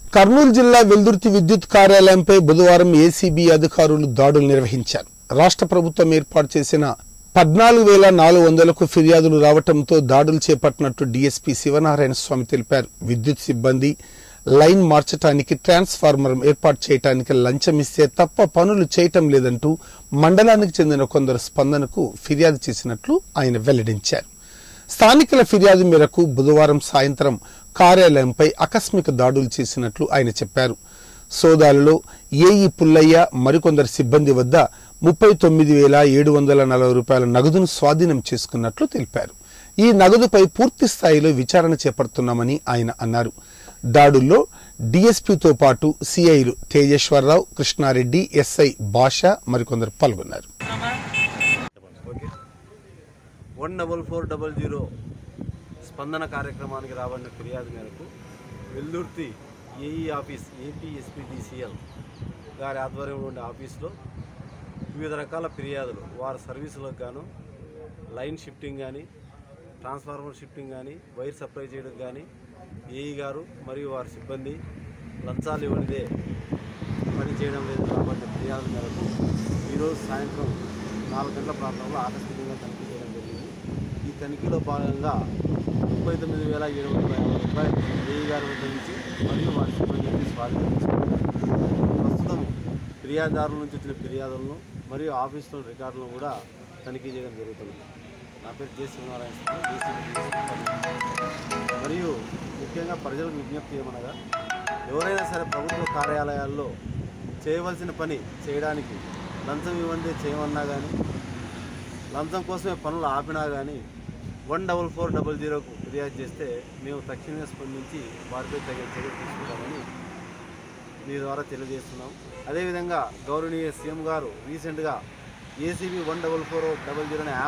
కర్నూలు జిల్లా వెల్దుర్తి విద్యుత్ కార్యాలయంపై బుధవారం ఏసీబీ అధికారులు దాడులు నిర్వహించారు రాష్ట్ర ప్రభుత్వం ఏర్పాటు చేసిన పద్నాలుగు వేల నాలుగు వందలకు ఫిర్యాదులు రావడంతో దాడులు చేపట్టినట్టు డీఎస్పీ శివనారాయణ స్వామి తెలిపారు విద్యుత్ సిబ్బంది లైన్ మార్చటానికి ట్రాన్స్ఫార్మర్ ఏర్పాటు చేయటానికి లంచం ఇస్తే తప్ప పనులు చేయటం లేదంటూ మండలానికి చెందిన కొందరు స్పందనకు ఫిర్యాదు చేసినట్లు ఆయన వెల్లడించారు స్థానికుల ఫిర్యాదు మేరకు బుధవారం సాయంత్రం కార్యాలయంపై ఆకస్మిక దాడులు చేసినట్లు ఆయన చెప్పారు సోదాలలో ఏఈ పుల్లయ్య మరికొందరు సిబ్బంది వద్ద ముప్పై తొమ్మిది వేల ఏడు వందల నలభై రూపాయల నగదును స్వాధీనం చేసుకున్నట్లు తెలిపారు ఈ నగదుపై పూర్తి స్థాయిలో విచారణ చేపడుతున్నామని ఆయన అన్నారు దాడుల్లో డీఎస్పీతో పాటు సిఐలు తేజేశ్వరరావు కృష్ణారెడ్డి ఎస్ఐ భాష మరికొందరు పాల్గొన్నారు okay one double four double zero స్పందన కార్యక్రమానికి రాబడిన ఫిర్యాదు మేరకు వెల్దుర్తి ఏఈ ఆఫీస్ ఏపీఎస్పీడీసీఎల్ గారి ఆధ్వర్యంలో ఉండే ఆఫీస్లో వివిధ రకాల ఫిర్యాదులు వారి సర్వీసులకు గాను లైన్ షిఫ్టింగ్ కానీ ట్రాన్స్ఫార్మర్ షిఫ్టింగ్ కానీ వైర్ సప్లై చేయడం కానీ ఏఈ గారు మరియు వారి సిబ్బంది లంచాలు ఇవ్వనిదే పని చేయడం లేదు కాబట్టి ఫిర్యాదుల మేరకు ఈరోజు సాయంత్రం నాలుగు గంటల ప్రాంతంలో ఆకస్మికంగా తనిఖీ చేయడం జరిగింది ఈ తనిఖీలో భాగంగా ముప్పై తొమ్మిది వేల ఏడు వందల యాభై రూపాయలు ఏఈ గారి వద్ద నుంచి మరియు వారి సిబ్బంది నుంచి స్వాధీనం చేసుకున్నారు ప్రస్తుతం ఫిర్యాదుదారుల నుంచి వచ్చిన ఫిర్యాదులను మరియు ఆఫీసులో రికార్డులను కూడా తనిఖీ చేయడం జరుగుతుంది నా పేరు జే శ్రీనారాయణ స్వామి, JCB మరియు ముఖ్యంగా ప్రజలకు విజ్ఞప్తి ఏమనగా ఎవరైనా సరే ప్రభుత్వ కార్యాలయాల్లో చేయవలసిన పని చేయడానికి లంచం ఇవ్వండి చేయమన్నా కానీ లంచం కోసమే పనులు ఆపినా కానీ వన్ డబల్ ఫోర్ డబల్ జీరోకు ఫిర్యాదు చేస్తే మేము తక్షణమే స్పందించి వారిపై తగిన చర్య తీసుకుంటామని మీ ద్వారా తెలియజేస్తున్నాం అదేవిధంగా గౌరవనీయ సీఎం గారు రీసెంట్గా ACB one double four double zero అనే యాప్